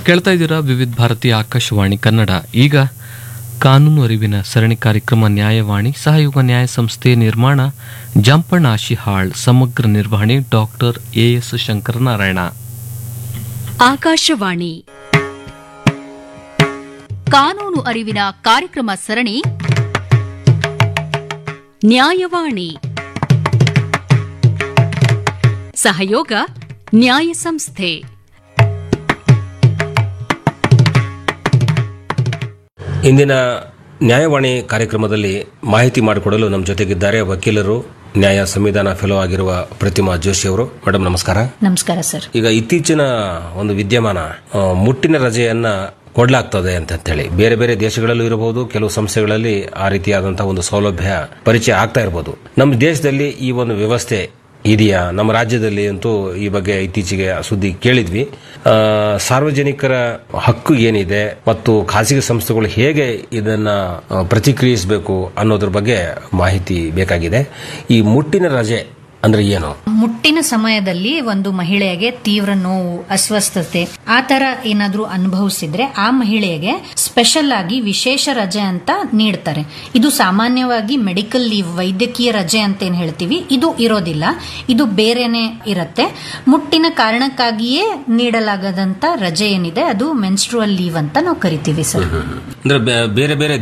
ಕೇಳ್ತಾ ಇದ್ದೀರಾ ವಿವಿಧ ಭಾರತಿ ಆಕಾಶವಾಣಿ ಕನ್ನಡ ಈಗ ಕಾನೂನು ಅರಿವಿನ ಸರಣಿ ಕಾರ್ಯಕ್ರಮ ನ್ಯಾಯವಾಣಿ ಸಹಯೋಗ ನ್ಯಾಯ ಸಂಸ್ಥೆ ನಿರ್ಮಾಣ ಜಂಪಣ್ಣ ಆಶಿಹಾಳ್ ಸಮಗ್ರ ನಿರ್ವಹಣೆ ಡಾಕ್ಟರ್ ಎಎಸ್ ಶಂಕರನಾರಾಯಣ ಆಕಾಶವಾಣಿ ಕಾನೂನು ಅರಿವಿನ ಕಾರ್ಯಕ್ರಮ ಸರಣಿ ನ್ಯಾಯವಾಣಿ ಸಹಯೋಗ ನ್ಯಾಯ ಸಂಸ್ಥೆ ಇಂದಿನ ನ್ಯಾಯವಾಣಿ ಕಾರ್ಯಕ್ರಮದಲ್ಲಿ ಮಾಹಿತಿ ಮಾಡಿಕೊಡಲು ನಮ್ಮ ಜೊತೆಗಿದ್ದಾರೆ ವಕೀಲರು ನ್ಯಾಯ ಸಂವಿಧಾನ ಫೆಲೋ ಆಗಿರುವ ಪ್ರತಿಮಾ ಜೋಶಿ ಅವರು ಮೇಡಮ್ ನಮಸ್ಕಾರ ನಮಸ್ಕಾರ ಸರ್ ಈಗ ಇತ್ತೀಚಿನ ಒಂದು ವಿದ್ಯಮಾನ ಆ, ಮುಟ್ಟಿನ ರಜೆಯನ್ನ ಕೊಡ್ಲಾಗ್ತದೆ ಅಂತ ಹೇಳಿ ಬೇರೆ ಬೇರೆ ದೇಶಗಳಲ್ಲೂ ಇರಬಹುದು ಕೆಲವು ಸಂಸ್ಥೆಗಳಲ್ಲಿ ಆ ರೀತಿಯಾದಂತಹ ಒಂದು ಸೌಲಭ್ಯ ಪರಿಚಯ ಆಗ್ತಾ ಇರಬಹುದು ನಮ್ಮ ದೇಶದಲ್ಲಿ ಈ ಒಂದು ವ್ಯವಸ್ಥೆ ಇದೆಯಾ ನಮ್ಮ ರಾಜ್ಯದಲ್ಲಿ ಅಂತೂ ಈ ಬಗ್ಗೆ ಇತ್ತೀಚೆಗೆ ಸುದ್ದಿ ಕೇಳಿದ್ವಿ ಆ, ಸಾರ್ವಜನಿಕರ ಹಕ್ಕು ಏನಿದೆ ಮತ್ತು ಖಾಸಗಿ ಸಂಸ್ಥೆಗಳು ಹೇಗೆ ಇದನ್ನ ಆ, ಪ್ರತಿಕ್ರಿಯಿಸಬೇಕು ಅನ್ನೋದ್ರ ಬಗ್ಗೆ ಮಾಹಿತಿ ಬೇಕಾಗಿದೆ ಈ ಮುಟ್ಟಿನ ರಜೆ ಅಂದ್ರೆ ಏನು ಮುಟ್ಟಿನ ಸಮಯದಲ್ಲಿ ಒಂದು ಮಹಿಳೆಗೆ ತೀವ್ರ ನೋವು ಅಸ್ವಸ್ಥತೆ ಆ ತರ ಏನಾದ್ರೂ ಅನುಭವಿಸಿದ್ರೆ ಆ ಮಹಿಳೆಗೆ ಸ್ಪೆಷಲ್ ಆಗಿ ವಿಶೇಷ ರಜೆ ಅಂತ ನೀಡ್ತಾರೆ ಇದು ಸಾಮಾನ್ಯವಾಗಿ ಮೆಡಿಕಲ್ ಲೀವ್ ವೈದ್ಯಕೀಯ ರಜೆ ಅಂತ ಏನ್ ಹೇಳ್ತೀವಿ ಇದು ಇರೋದಿಲ್ಲ ಇದು ಬೇರೆನೆ ಇರತ್ತೆ ಮುಟ್ಟಿನ ಕಾರಣಕ್ಕಾಗಿಯೇ ನೀಡಲಾಗದಂತ ರಜೆ ಏನಿದೆ ಅದು ಮೆನ್ಸ್ಟ್ರುವಲ್ ಲೀವ್ ಅಂತ ನಾವು ಕರಿತೀವಿ ಸರ್ ಅಂದ್ರೆ ಬೇ- ಬೇರೆ ಬೇರೆ